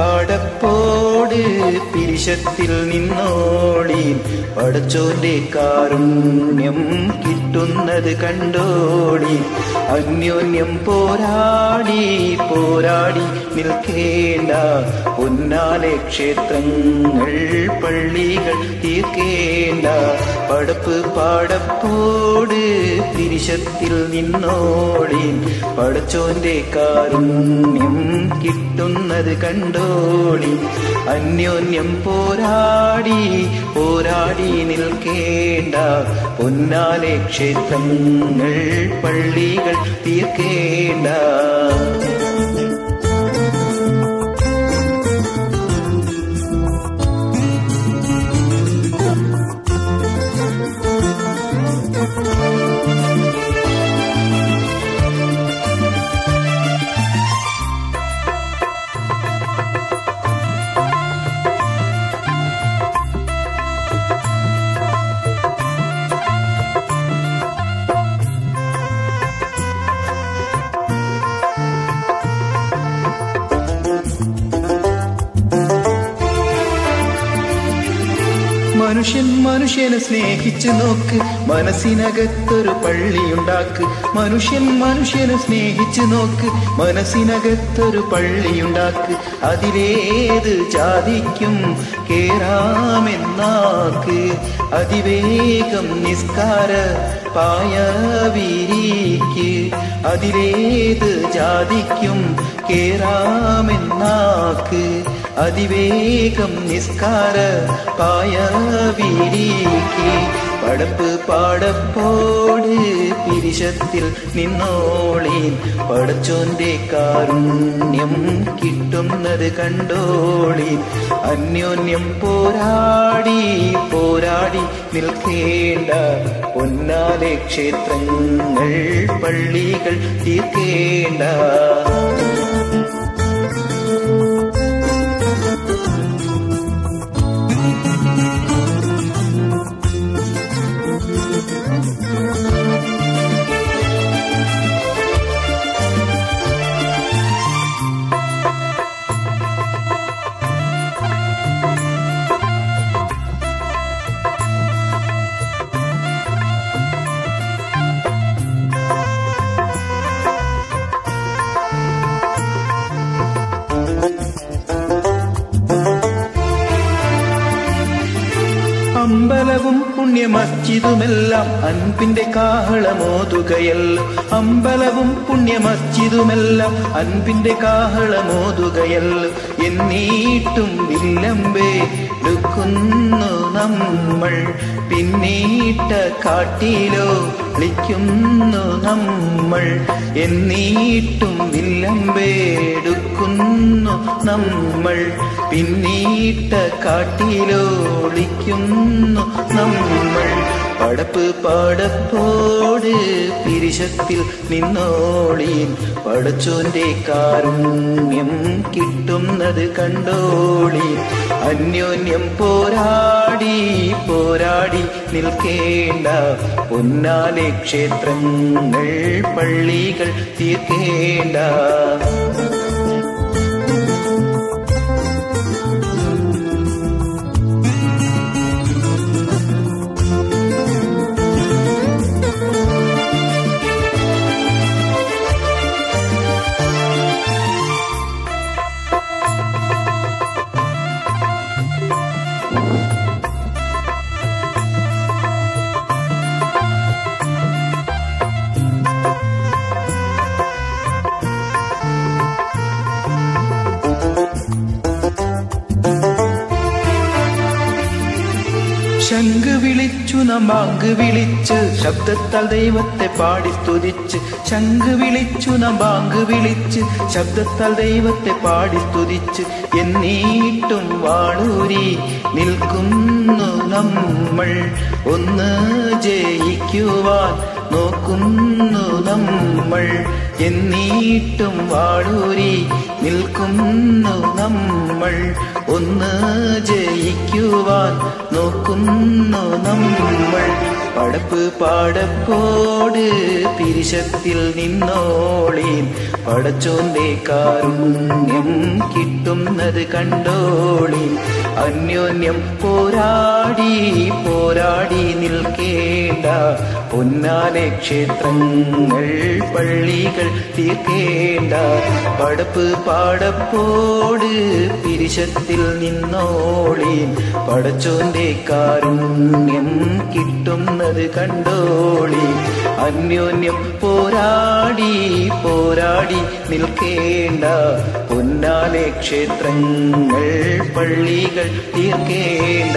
പാടപ്പോട് പിരിശത്തിൽ നിന്നോളീൻ പടച്ചോന്റെ കാരുണ്യം കിട്ടുന്നത് കണ്ടോളി അന്യോന്യം പോരാടി പോരാടി നിൽക്കേണ്ട പൊന്നാലെ ക്ഷേത്രങ്ങൾ പള്ളികൾ തീർക്കേണ്ട പടപ്പ് പാടപ്പോട് തിരിശത്തിൽ നിന്നോളി പടച്ചോന്റെ കാരുണ്യം കിട്ടുന്നത് കണ്ടോളി അന്യോന്യം പോരാടി പോരാടി നിൽക്കേണ്ട പൊന്നാലെ ക്ഷേത്രങ്ങൾ പള്ളികൾ തീർക്കേണ്ട മനുഷ്യൻ മനുഷ്യനെ സ്നേഹിച്ചു നോക്ക് മനസ്സിനകത്തൊരു പള്ളിയുണ്ടാക്ക് മനുഷ്യൻ മനുഷ്യനെ സ്നേഹിച്ചു നോക്ക് മനസ്സിനകത്തൊരു പള്ളിയുണ്ടാക്ക് അതിലേത് ജാതിക്കും കേറാമെന്നാക്ക് അതിവേഗം നിസ്കാര പായ വിരിക്ക് അതിലേത് ജാതിക്കും കേറാമെന്നാക്ക് അതിവേഗം നിസ്കാര പായ വിരിക്ക് പടപ്പ് പാടപ്പോട് പിരിശത്തിൽ നിന്നോളീൻ പടച്ചോന്റെ കാരുണ്യം കിട്ടുന്നത് കണ്ടോളീൻ അന്യോന്യം പോരാടി പോരാടി നിൽക്കേണ്ട പൊന്നാലെ ക്ഷേത്രങ്ങൾ പള്ളികൾ തീർക്കേണ്ട അമ്പലവും പുണ്യ മസ്ജിദുമെല്ലാം അൻപിന്റെ കാഹളമോതുകയല്ലോ അമ്പലവും പുണ്യ മസ്ജിദുമെല്ലാം അൻപിന്റെ കാഹളമോതുകയല്ലോ എന്നീട്ടും വില്ലമ്പേ എടുക്കുന്നു നമ്മൾ പിന്നീട്ട കാട്ടിലോ വിളിക്കുന്നു നമ്മൾ എന്നീട്ടും വില്ലമ്പേടുക്കുന്നു നമ്മൾ പിന്നീട്ട കാട്ടിലോളിക്കുന്നു നമ്മൾ പടപ്പ് പടപ്പോട് പിരിശത്തിൽ നിന്നോളീൻ പടച്ചോന്റെ കാരുണ്യം കിട്ടുന്നത് കണ്ടോളീൻ അന്യോന്യം പോരാടി പോരാടി നിൽക്കേണ്ട പൊന്നാലെ ക്ഷേത്രങ്ങൾ പള്ളികൾ തീർക്കേണ്ട ശംഖ് വിളിച്ചു നാം ബാങ്ക് വിളിച്ച് ശബ്ദത്താൽ ദൈവത്തെ പാടി സ്തുതിച്ച് ശംഖ് വിളിച്ചു നാം ബാങ്ക് വിളിച്ച് ശബ്ദത്താൽ ദൈവത്തെ പാടി സ്തുതിച്ച് എന്നീട്ടും വാളൂരി നിൽക്കുന്നു നമ്മൾ ഒന്ന് ജയിക്കുവാൻ നോക്കുന്നു നമ്മൾ എന്നീട്ടും വാളൂരി നിൽക്കുന്നു നമ്മൾ ഒന്ന് ജയിക്കുവാൻ നോക്കുന്നു നമ്മൾ പടപ്പ് പാടപ്പോട് പിരിശത്തിൽ നിന്നോളീൻ പടച്ചോന്റെ കാരുണ്യം കിട്ടുന്നത് കണ്ടോളീൻ അന്യോന്യം പോരാടി പോരാടി നിൽക്കേണ്ട പൊന്നാലെ ക്ഷേത്രങ്ങൾ പള്ളികൾ തീർക്കേണ്ട പടപ്പ് പാടപ്പോട് പിരിശത്തിൽ നിന്നോളീൻ പടച്ചോന്റെ കാരുണ്യം കിട്ടുന്നത് കണ്ടോളി അന്യോന്യം പോരാടി പോരാടി നിൽക്കേണ്ട പൊന്നാലെ ക്ഷേത്രങ്ങൾ പള്ളികൾ തീർക്കേണ്ട